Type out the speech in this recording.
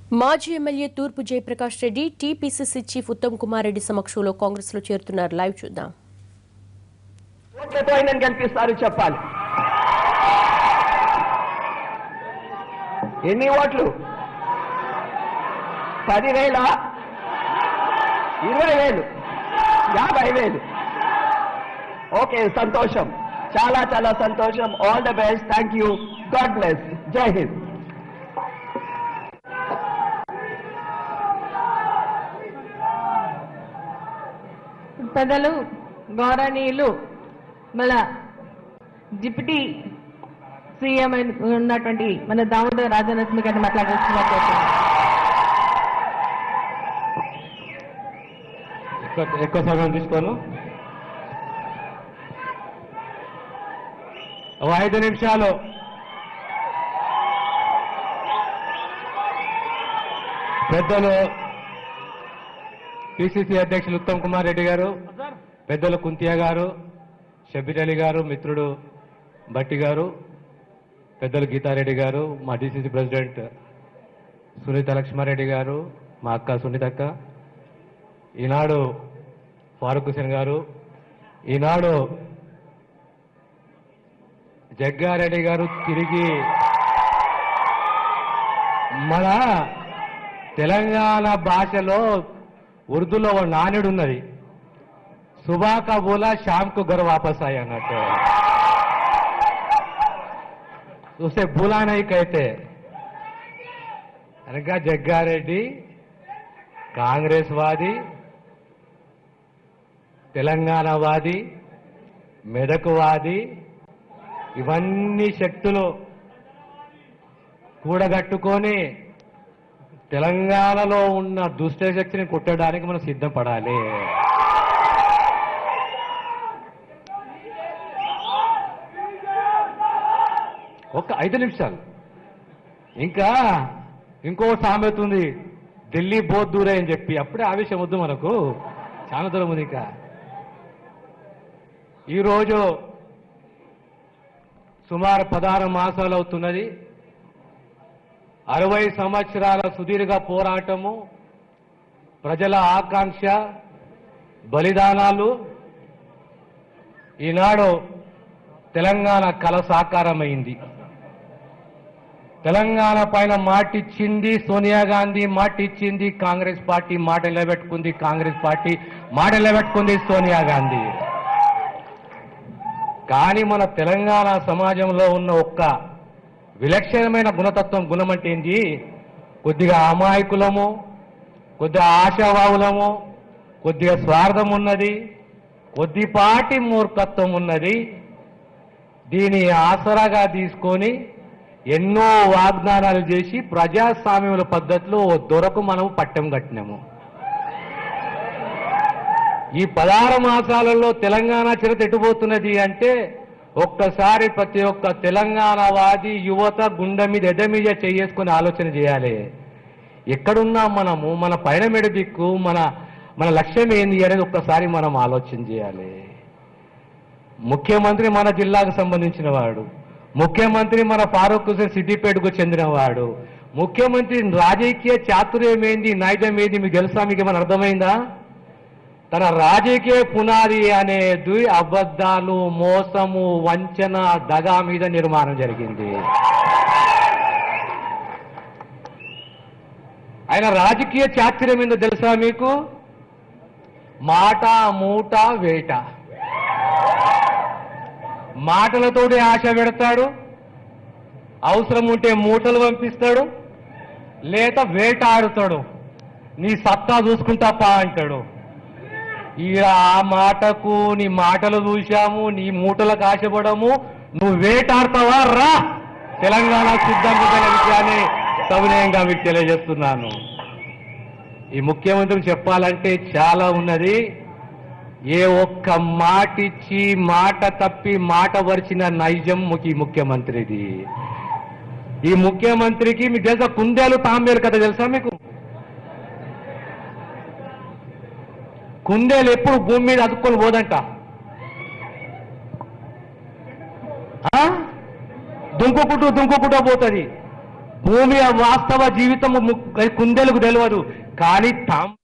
మాజీ MLA Turpu Jayaprakash Reddy TPCC chief Uttam Kumar Reddy సమక్షంలో కాంగ్రెస్ లో చేరుతున్నారు లైవ్ చూద్దాం ఓట్లతో ఆయన గెలిపిస్తారు చెప్పాలి ఎన్ని ఓట్లు పదివేల ఇరవై వేలు యాభై వేలు ఓకే సంతోషం చాలా చాలా సంతోషం all the best thank you God bless జై హింద్ పెద్దలు గౌరవనీయులు మన డిప్యూటీ సీఎం అయిన- ఉన్నటువంటి మన దామోదర్ రాజనరసింహ గారిని మాట్లాడాల్సిందిగా కోరుతున్నాను ఎక్కువ ఎక్కువ సమయం తీసుకోను ఓ ఐదు నిమిషాలు పెద్దలు పిసిసి అధ్యక్షులు ఉత్తమ్ కుమార్ రెడ్డి గారు పెద్దలు కుంతియా గారు షబీర్ అలీ గారు మిత్రుడు భట్టి గారు పెద్దలు గీతారెడ్డి గారు మా డిసిసి ప్రెసిడెంట్ సునీత లక్ష్మారెడ్డి గారు మా అక్క సునీతక్క ఈనాడు ఫారూక్ హుసేన్ గారు ఈనాడు జగ్గారెడ్డి గారు తిరిగి మన తెలంగాణ భాషలో ఉర్దూలో ఒక నానుడు ఉన్నది సుబా కా బోలా శామ్ కు గర్ వాపస్ ఆయి అన్నట్టు చూస్తే బులా నై కైతే అనగా జగ్గారెడ్డి కాంగ్రెస్ వాది తెలంగాణవాది మెదకువాది ఇవన్నీ శక్తులు కూడగట్టుకొని తెలంగాణలో ఉన్న దుష్ట శక్తిని కొట్టడానికి మనం సిద్ధపడాలి ఒక ఐదు నిమిషాలు ఇంకా ఇంకో సామెత ఉంది ఢిల్లీ బోధ్ దూరే అని చెప్పి అప్పుడే ఆవేశం వద్దు మనకు చాలా దూరం ఉంది ఇంకా ఈరోజు సుమారు పదహారు మాసాలు అవుతున్నది అరవై సంవత్సరాల సుదీర్ఘ పోరాటము ప్రజల ఆకాంక్ష బలిదానాలు ఈనాడు తెలంగాణ కల సాకారమైంది తెలంగాణ పైన మాటిచ్చింది సోనియా గాంధీ మాటిచ్చింది కాంగ్రెస్ పార్టీ మాట నిలబెట్టుకుంది కాంగ్రెస్ పార్టీ మాట నిలబెట్టుకుంది సోనియా గాంధీ కానీ మన తెలంగాణ సమాజంలో ఉన్న ఒక్క విలక్షణమైన గుణతత్వం గుణం అంటే ఏంటి కొద్దిగా అమాయకులము కొద్దిగా ఆశావాహులము కొద్దిగా స్వార్థం ఉన్నది కొద్దిపాటి మూర్ఖత్వం ఉన్నది దీని ఆసరాగా తీసుకొని ఎన్నో వాగ్దానాలు చేసి ప్రజాస్వామ్యముల పద్ధతిలో ఓ దొరకు మనము పట్టం కట్టినాము ఈ పదహారు మాసాలలో తెలంగాణ చరిత్ర ఎటుపోతున్నది అంటే ఒక్కసారి ప్రతి ఒక్క తెలంగాణవాది యువత గుండె మీద ఎడ మీద చేసుకుని ఆలోచన చేయాలి ఎక్కడున్నాం మనము మన పైన మెడ దిక్కు మన మన లక్ష్యం ఏంది అనేది ఒక్కసారి మనం ఆలోచన చేయాలి ముఖ్యమంత్రి మన జిల్లాకు సంబంధించిన వాడు ముఖ్యమంత్రి మన ఫారూక్ హుసేన్ సిద్దిపేటకు చెందినవాడు ముఖ్యమంత్రి రాజకీయ చాతుర్యం ఏంది నైజం ఏంది మీకు తెలుసా మీకు ఏమైనా అర్థమైందా తన రాజకీయ పునాది అనేది అబద్ధాలు మోసము వంచన దగా మీద నిర్మాణం జరిగింది ఆయన రాజకీయ చాతుర్యం ఏందో తెలుసా మీకు మాట మూట వేట మాటలతోటి ఆశ పెడతాడు అవసరం ఉంటే మూటలు పంపిస్తాడు లేక వేట ఆడుతాడు నీ సత్తా చూసుకుంటాపా అంటాడు ఇక ఆ మాటకు నీ మాటలు చూశాము నీ మూటలకు ఆశపడము నువ్వు వేటాడతావా రా తెలంగాణ సిద్ధాంతమైన విషయాన్ని సవినయంగా మీకు తెలియజేస్తున్నాను ఈ ముఖ్యమంత్రి చెప్పాలంటే చాలా ఉన్నది ఏ ఒక్క మాటిచ్చి మాట తప్పి మాట వరిచిన నైజం ఈ ముఖ్యమంత్రిది ఈ ముఖ్యమంత్రికి మీకు తెలుసా కుందేలు తాంబేలు కథ తెలుసా మీకు కుందేలు ఎప్పుడు భూమి మీద అతుక్కొని పోదంట ఆ? దుంకుకుంటూ దుంకుకుంటూ పోతుంది భూమి వాస్తవ జీవితం కుందెలకు తెలియదు కానీ తాం